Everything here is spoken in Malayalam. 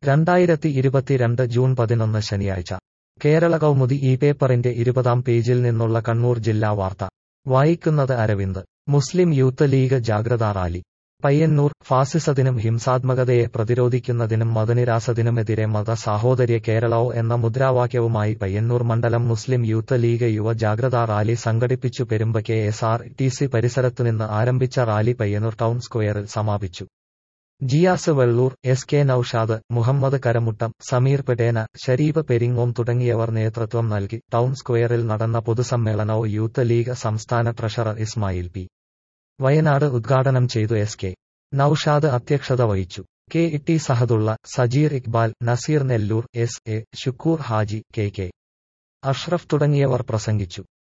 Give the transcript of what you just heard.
രണ്ടായിരത്തി ഇരുപത്തിരണ്ട് ജൂൺ പതിനൊന്ന് ശനിയാഴ്ച കേരള കൗമുദി ഈ പേപ്പറിന്റെ ഇരുപതാം പേജിൽ നിന്നുള്ള കണ്ണൂർ ജില്ലാ വാർത്ത വായിക്കുന്നത് അരവിന്ദ് മുസ്ലിം യൂത്ത് ലീഗ് ജാഗ്രതാ റാലി പയ്യന്നൂർ ഫാസിസത്തിനും ഹിംസാത്മകതയെ പ്രതിരോധിക്കുന്നതിനും മതനിരാസത്തിനുമെതിരെ മത സാഹോദര്യ കേരളോ എന്ന മുദ്രാവാക്യവുമായി പയ്യന്നൂർ മണ്ഡലം മുസ്ലിം യൂത്ത് ലീഗ് യുവ ജാഗ്രതാ റാലി സംഘടിപ്പിച്ചു Perumba K S R T C പരിസരത്തുനിന്ന് ആരംഭിച്ച റാലി പയ്യന്നൂർ ടൗൺ സ്ക്വയറിൽ സമാപിച്ചു ജിയാസ് വെള്ളൂർ എസ് കെ നൌഷാദ് മുഹമ്മദ് കരമുട്ടം സമീർ പെടേന ഷരീഫ് പെരിങ്ങോം തുടങ്ങിയവർ നേതൃത്വം നൽകി ടൗൺ സ്ക്വയറിൽ നടന്ന പൊതുസമ്മേളനവും യൂത്ത് ലീഗ് സംസ്ഥാന ട്രഷറർ ഇസ്മായിൽ പി വയനാട് ഉദ്ഘാടനം ചെയ്തു എസ് കെ നൌഷാദ് അധ്യക്ഷത വഹിച്ചു K Itty Sahadulla Sajeer Iqbal Naseer Nellur S A Shukkur Haji K K Ashraf തുടങ്ങിയവർ പ്രസംഗിച്ചു